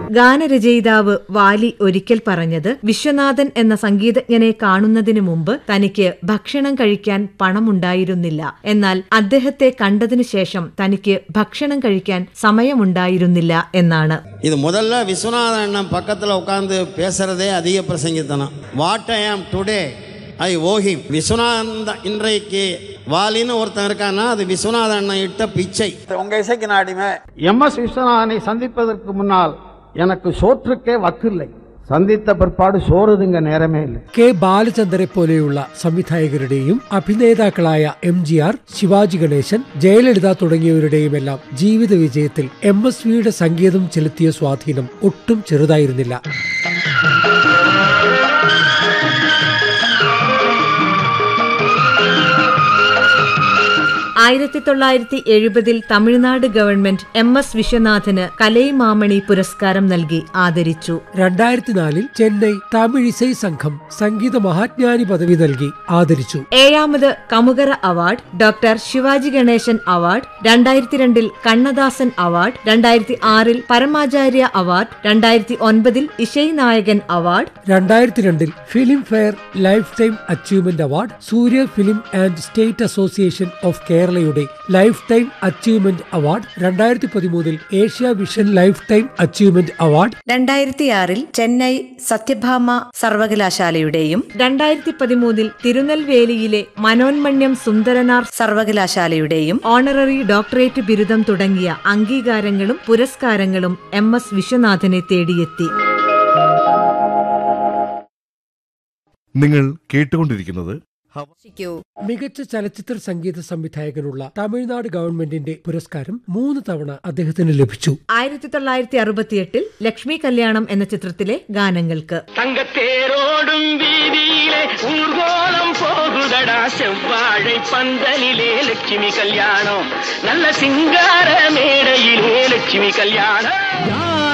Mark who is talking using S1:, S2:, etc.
S1: ഗാനരചയിതാവ് വാലി ഒരിക്കൽ പറഞ്ഞത് വിശ്വനാഥൻ എന്ന സംഗീതജ്ഞനെ കാണുന്നതിന് മുമ്പ് തനിക്ക് ഭക്ഷണം കഴിക്കാൻ പണമുണ്ടായിരുന്നില്ല എന്നാൽ അദ്ദേഹത്തെ കണ്ടതിനു ശേഷം തനിക്ക് ഭക്ഷണം കഴിക്കാൻ സമയമുണ്ടായിരുന്നില്ല എന്നാണ്
S2: இது முதல்ல விஸ்வநாதன் அண்ணன் பக்கத்தில் உட்காந்து பேசுறதே அதிக பிரசங்கித்தனம் வாட் ஐ ஆம் டுடே ஐ ஓஹிம் விஸ்வநாத இன்றைக்கு வாலின்னு ஒருத்தன் இருக்கான்னா அது விஸ்வநாத அண்ணன் இட்ட பிச்சை
S3: உங்க இசைக்கு நான் அடிமை எம் எஸ் விஸ்வநாதனை சந்திப்பதற்கு முன்னால் எனக்கு சோற்றுக்கே வக்கில்லை சந்தித்த பிற்பாடு சோறுதுங்க நேரமே இல்லை
S4: കെ ബാലചന്ദ്രെ പോലെയുള്ള സംവിധായകരുടെയും അഭിനേതാക്കളായ M G R Sivaji Ganesan Jayalalithaa തുടങ്ങിയവരുടെയുമെല്ലാം ജീവിത വിജയത്തിൽ എം എസ് വിയുടെ സംഗീതം ചെലുത്തിയ സ്വാധീനം ഒട്ടും ചെറുതായിരുന്നില്ല
S1: ആയിരത്തി തൊള്ളായിരത്തി എഴുപതിൽ തമിഴ്നാട് ഗവൺമെന്റ് എം എസ് വിശ്വനാഥന് കലൈമാമണി പുരസ്കാരം നൽകി ആദരിച്ചു
S4: രണ്ടായിരത്തി നാലിൽ ചെന്നൈ തമിഴ് ഇസൈ സംഘം സംഗീത മഹാജ്ഞാനി പദവി നൽകി ആദരിച്ചു
S1: ഏഴാമത് Kamukara award doctor Sivaji Ganesan award രണ്ടായിരത്തി രണ്ടിൽ കണ്ണദാസൻ അവാർഡ് രണ്ടായിരത്തി ആറിൽ പരമാചാര്യ അവാർഡ് രണ്ടായിരത്തി ഒൻപതിൽ ഇശൈ നായകൻ അവാർഡ്
S4: രണ്ടായിരത്തി രണ്ടിൽ Filmfare lifetime achievement award Surya film and state association of കേരളയുടെ ലൈഫ് ടൈം അച്ചീവ്മെന്റ് അവാർഡ് രണ്ടായിരത്തി പതിമൂന്നിൽ Asia vision lifetime achievement award
S5: രണ്ടായിരത്തിയാറിൽ ചെന്നൈ സത്യഭാമ സർവകലാശാലയുടെയും
S1: രണ്ടായിരത്തി പതിമൂന്നിൽ തിരുനെൽവേലിയിലെ മനോന്മണ്യം സുന്ദരനാർ
S5: സർവകലാശാലയുടെയും
S1: ഓണററി ഡോക്ടറേറ്റ് ബിരുദം തുടങ്ങിയ അംഗീകാരങ്ങളും പുരസ്കാരങ്ങളും എം എസ് വിശ്വനാഥനെ തേടിയെത്തി
S6: നിങ്ങൾ കേട്ടുകൊണ്ടിരിക്കുന്നത്
S4: മികച്ച ചലച്ചിത്ര സംഗീത സംവിധായകനുള്ള തമിഴ്നാട് ഗവൺമെന്റിന്റെ പുരസ്കാരം മൂന്ന് തവണ അദ്ദേഹത്തിന് ലഭിച്ചു
S1: ആയിരത്തി തൊള്ളായിരത്തി അറുപത്തിയെട്ടിൽ ലക്ഷ്മി കല്യാണം എന്ന ചിത്രത്തിലെ ഗാനങ്ങൾക്ക്
S7: தங்கத்தேரோடும் வீதியிலே ஊர்கோலம் போகுதடா செவ்வாழை பந்தலிலே லட்சுமி கல்யாணம் நல்ல சிங்கார மேடையிலே லட்சுமி கல்யாணம்